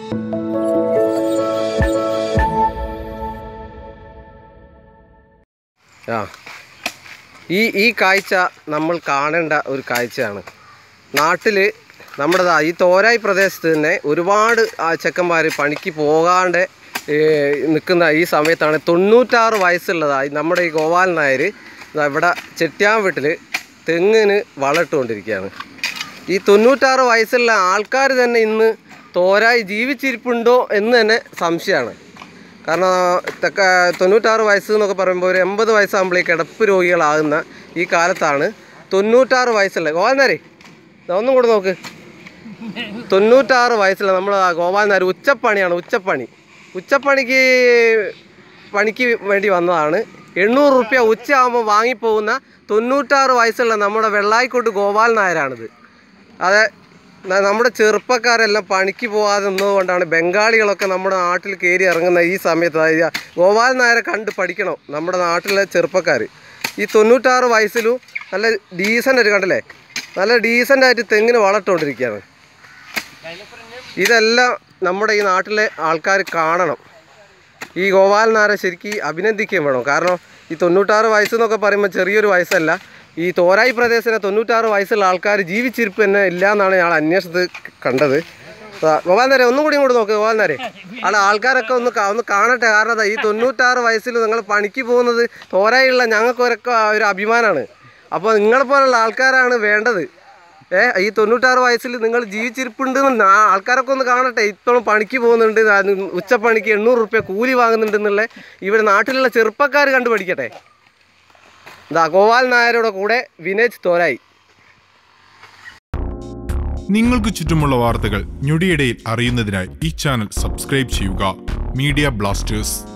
ആ ഈ ഈ കാഴ്ച നമ്മൾ കാണേണ്ട ഒരു കാഴ്ചയാണ് നാട്ടിൽ നമ്മുടെ ദാ ഈ തോരായി പ്രദേശത്ത് തന്നെ ഒരുപാട് ആ ചെക്കന്മാർ പണിക്ക് പോകാണ്ട് ഏ, നിൽക്കുന്ന ഈ സമയത്താണ് തൊണ്ണൂറ്റാറ് വയസ്സുള്ളതായി നമ്മുടെ ഈ ഗോപാൽ നായർ ദാ ഇവിടെ ചെട്ടിയാൻ വീട്ടിൽ തെങ്ങിന് വളമിട്ടുകൊണ്ടിരിക്കുകയാണ് ഈ തൊണ്ണൂറ്റാറ് വയസ്സുള്ള ആൾക്കാർ തന്നെ ഇന്ന് തോരായി ജീവിച്ചിരിപ്പുണ്ടോ എന്ന് തന്നെ സംശയമാണ് കാരണം തെക്ക തൊണ്ണൂറ്റാറ് വയസ്സ് എന്നൊക്കെ പറയുമ്പോൾ ഒരു എൺപത് വയസ്സാകുമ്പോഴേക്ക് കിടപ്പ് രോഗികളാകുന്ന ഈ കാലത്താണ് തൊണ്ണൂറ്റാറ് വയസ്സുള്ള ഗോപാലനാരെ ഒന്നും കൂടെ നോക്ക് തൊണ്ണൂറ്റാറ് വയസ്സുള്ള നമ്മൾ ഗോപാലനാർ ഉച്ചപ്പണിയാണ് ഉച്ചപ്പണി ഉച്ചപ്പണിക്ക് പണിക്ക് വേണ്ടി വന്നതാണ് എണ്ണൂറ് റുപ്യ ഉച്ചയാകുമ്പോൾ വാങ്ങിപ്പോകുന്ന തൊണ്ണൂറ്റാറ് വയസ്സുള്ള നമ്മുടെ വെള്ളായിക്കോട്ട് ഗോപാൽ നായരാണിത് അതെ ന- നമ്മുടെ ചെറുപ്പക്കാരെല്ലാം പണിക്ക് പോകാതെ നിന്നതുകൊണ്ടാണ് ബംഗാളികളൊക്കെ നമ്മുടെ നാട്ടിൽ കയറി ഇറങ്ങുന്ന ഈ സമയത്ത് അതായത് ഗോപാൽ നായരെ കണ്ട് പഠിക്കണം നമ്മുടെ നാട്ടിലെ ചെറുപ്പക്കാർ ഈ തൊണ്ണൂറ്റാറ് വയസ്സിലും നല്ല ഡീസൻ്റ് ആയിട്ട് കണ്ടല്ലേ നല്ല ഡീസൻ്റ് ആയിട്ട് തെങ്ങിന് വളർത്തുകൊണ്ടിരിക്കുകയാണ് ഇതെല്ലാം നമ്മുടെ ഈ നാട്ടിലെ ആൾക്കാർ കാണണം ഈ ഗോപാൽ നായരെ ശരിക്കും അഭിനന്ദിക്കുകയും വേണം കാരണം ഈ തൊണ്ണൂറ്റാറ് വയസ്സെന്നൊക്കെ പറയുമ്പോൾ ചെറിയൊരു വയസ്സല്ല ഈ തോരായി പ്രദേശത്തിന് തൊണ്ണൂറ്റാറ് വയസ്സുള്ള ആൾക്കാർ ജീവിച്ചിരിപ്പ് തന്നെ ഇല്ല എന്നാണ് ഞാൻ അന്വേഷിച്ചത് കണ്ടത് ആ, ഗോപാൽ നാരെ ഒന്നും കൂടി ഇങ്ങോട്ട് നോക്ക് ഗോപാൽ നാരെ ആളെ ആൾക്കാരൊക്കെ ഒന്ന് കാ- ഒന്ന് കാണട്ടെ കാരണം എന്താ ഈ തൊണ്ണൂറ്റാറ് വയസ്സിൽ നിങ്ങൾ പണിക്ക് പോകുന്നത് തോരായുള്ള ഞങ്ങൾക്കൊരൊക്കെ ഒരു അഭിമാനമാണ് അപ്പോൾ നിങ്ങളെപ്പോലുള്ള ആൾക്കാരാണ് വേണ്ടത് ഏ ഈ തൊണ്ണൂറ്റാറ് വയസ്സിൽ നിങ്ങൾ ജീവിച്ചിരിപ്പുണ്ട് എന്ന് ആ ആൾക്കാരൊക്കെ ഒന്ന് കാണട്ടെ ഇപ്പോഴും പണിക്ക് പോകുന്നുണ്ട് ആ ഉച്ചപ്പണിക്ക് എണ്ണൂറ് റുപ്യ കൂലി വാങ്ങുന്നുണ്ട് എന്നുള്ള ഇവിടെ നാട്ടിലുള്ള ചെറുപ്പക്കാർ കണ്ടു പഠിക്കട്ടെ ഇതാ ഗോപാൽ നായരുടെ കൂടെ വിനേജ് തോരായി നിങ്ങൾക്ക് ചുറ്റുമുള്ള വാർത്തകൾ ഞൊടിയിടയിൽ അറിയുന്നതിനായി ഈ ചാനൽ സബ്സ്ക്രൈബ് ചെയ്യുക മീഡിയ ബ്ലാസ്റ്റേഴ്സ്